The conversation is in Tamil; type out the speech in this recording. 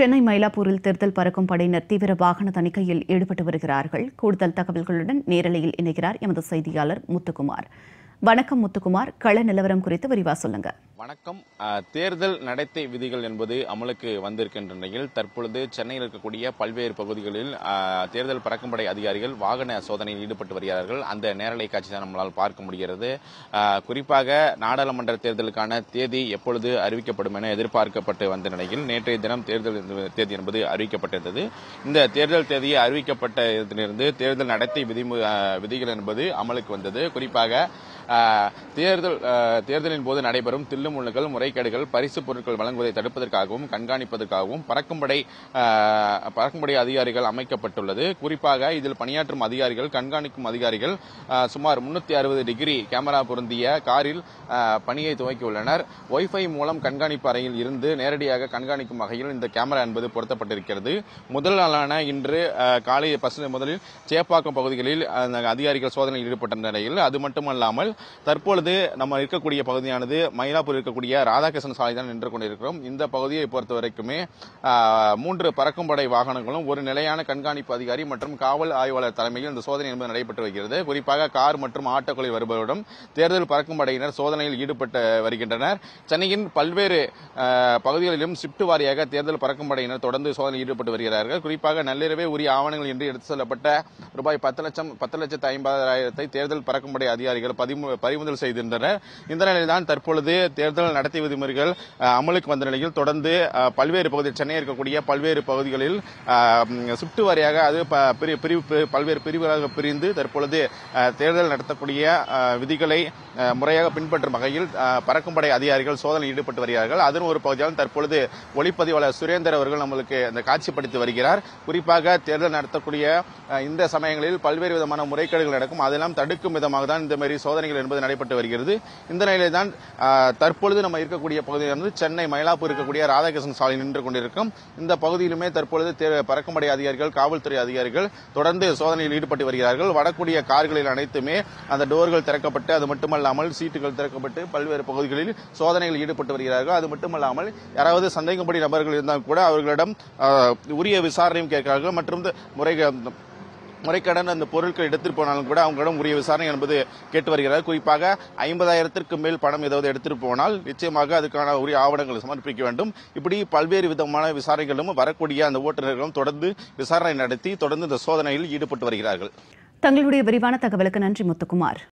சென்னை மயிலாப்பூரில் தேர்தல் பறக்கும் படையினர் தீவிர வாகன தணிக்கையில் ஈடுபட்டு வருகிறார்கள் கூடுதல் தகவல்களுடன் நேரலையில் இணைகிறார் எமது செய்தியாளர் முத்துக்குமார் வணக்கம் முத்துக்குமார் கள நிலவரம் குறித்து விரிவா சொல்லுங்க வணக்கம் அஹ், தேர்தல் நடத்தை விதிகள் என்பது அமலுக்கு வந்திருக்கின்ற நிலையில் தற்பொழுது சென்னையில் இருக்கக்கூடிய பல்வேறு பகுதிகளில் அஹ், தேர்தல் பறக்கும்படை அதிகாரிகள் வாகன சோதனையில் ஈடுபட்டு வருகிறார்கள் அந்த நேரலை காட்சி தான் நம்மளால் பார்க்க முடிகிறது அஹ், குறிப்பாக நாடாளுமன்ற தேர்தலுக்கான தேதி எப்பொழுது அறிவிக்கப்படும் என எதிர்பார்க்கப்பட்டு வந்த நிலையில் நேற்றைய தினம் தேர்தல் தேதி என்பது அறிவிக்கப்பட்டிருந்தது இந்த தேர்தல் தேதி அறிவிக்கப்பட்டதிலிருந்து தேர்தல் நடத்தை விதிமு அஹ், விதிகள் என்பது அமலுக்கு வந்தது குறிப்பாக அஹ், தேர்தல் அஹ், தேர்தலின் போது நடைபெறும் தில்லுமுள்ளுகள் முறைகேடுகள் பரிசு பொருட்கள் வழங்குவதை தடுப்பதற்காகவும் கண்காணிப்பதற்காகவும் பறக்கும்படை அஹ், பறக்கும்படை அதிகாரிகள் அமைக்கப்பட்டுள்ளது குறிப்பாக இதில் பணியாற்றும் அதிகாரிகள் கண்காணிக்கும் அதிகாரிகள் அஹ், சுமார் முன்னூத்தி அறுபது டிகிரி கேமரா பொருந்திய காரில் அஹ், பணியை துவக்கியுள்ளனர் ஒய்ஃபை மூலம் கண்காணிப்பு அறையில் இருந்து நேரடியாக கண்காணிக்கும் வகையில் இந்த கேமரா என்பது பொருத்தப்பட்டிருக்கிறது முதல் நாளான இன்று அஹ், காலை பசு முதலில் சேப்பாக்கம் பகுதிகளில் அந்த அதிகாரிகள் சோதனையில் ஈடுபட்ட நிலையில் அது மட்டுமல்லாமல் தற்பொழுது நம்ம இருக்கக்கூடிய பகுதியானது மயிலாப்பூர் இருக்கக்கூடிய ராதாகிருஷ்ணன் சாலை தான் நின்று கொண்டிருக்கிறோம் இந்த பகுதியை பொறுத்த வரைக்குமே அஹ், மூன்று பறக்கும்படை வாகனங்களும் ஒரு நிலையான கண்காணிப்பு அதிகாரி மற்றும் காவல் ஆய்வாளர் தலைமையில் இந்த சோதனை என்பது நடைபெற்று வருகிறது குறிப்பாக கார் மற்றும் ஆட்டோக்களில் வருபவரிடம் தேர்தல் பறக்கும்படையினர் சோதனையில் ஈடுபட்டு வருகின்றனர் சென்னையின் பல்வேறு அஹ், பகுதிகளிலும் ஷிப்ட் வாரியாக தேர்தல் பறக்கும்படையினர் தொடர்ந்து சோதனையில் ஈடுபட்டு வருகிறார்கள் குறிப்பாக நள்ளிரவே உரிய ஆவணங்கள் இன்றி எடுத்து செல்லப்பட்ட ரூபாய் பத்து லட்சம் பத்து லட்சத்து ஐம்பதாயிரத்தை தேர்தல் பறக்கும்படை அதிகாரிகள் பதிமு- பறிமுதல் செய்திருந்தனர் இந்த நிலையில்தான் தற்பொழுது தேர்தல் நடத்தை விதிமுறைகள் அஹ், அமலுக்கு வந்த நிலையில் தொடர்ந்து அஹ், பல்வேறு பகுதி சென்னை இருக்கக்கூடிய பல்வேறு பகுதிகளில் ஷிப்ட் வாரியாக அது ப- பிரி- பிரிவு பி- பல்வேறு பிரிவுகளாக பிரிந்து தற்பொழுது அஹ், தேர்தல் நடத்தக்கூடிய அஹ், விதிகளை அஹ், முறையாக பின்பற்றும் வகையில் அஹ், பறக்கும்படை அதிகாரிகள் சோதனையில் ஈடுபட்டு வருகிறார்கள் அதன் ஒரு பகுதியாக தற்பொழுது ஒளிப்பதிவாளர் சுரேந்தர் அவர்கள் நம்மளுக்கு இந்த காட்சிப்படுத்தி வருகிறார் குறிப்பாக தேர்தல் நடத்தக்கூடிய அஹ், இந்த சமயங்களில் பல்வேறு விதமான முறைகேடுகள் நடக்கும் அதெல்லாம் தடுக்கும் விதமாக தான் இந்த மாதிரி சோதனைகள் என்பது நடைபெற்று வருகிறது இந்த நிலையில் தான் அஹ், தற்பொழுது நம்ம இருக்கக்கூடிய பகுதியிலிருந்து சென்னை மயிலாப்பூர் இருக்கக்கூடிய ராதாகிருஷ்ணன் சாலை நின்று கொண்டிருக்கும் இந்த பகுதியிலுமே தற்பொழுது தே- பறக்கும்படை அதிகாரிகள் காவல்துறை அதிகாரிகள் தொடர்ந்து சோதனையில் ஈடுபட்டு வருகிறார்கள் வரக்கூடிய கார்களில் அனைத்துமே அந்த டோர்கள் திறக்கப்பட்டு அது மட்டுமல்லாமல் சீட்டுகள் திறக்கப்பட்டு பல்வேறு பகுதிகளில் சோதனையில் ஈடுபட்டு வருகிறார்கள் அது மட்டுமல்லாமல் யாராவது சந்தேகப்படி நபர்கள் இருந்தால் கூட அவர்களிடம் அஹ், உரிய விசாரணையும் கேட்கிறார்கள் மற்றும் இந்த முறை முறைக்கடன் அந்த பொருட்கள் எடுத்துட்டு போனாலும் கூட அவங்களிடம் உரிய விசாரணை என்பது கேட்டு வருகிறார் குறிப்பாக ஐம்பதாயிரத்திற்கு மேல் பணம் ஏதாவது எடுத்துட்டு போனால் நிச்சயமாக அதுக்கான உரிய ஆவணங்களை சமர்ப்பிக்க வேண்டும் இப்படி பல்வேறு விதமான விசாரணைகளும் வரக்கூடிய அந்த ஓட்டுநர்களும் தொடர்ந்து விசாரணை நடத்தி தொடர்ந்து இந்த சோதனையில் ஈடுபட்டு வருகிறார்கள் தங்களுடைய விரிவான தகவலுக்கு நன்றி முத்துக்குமார்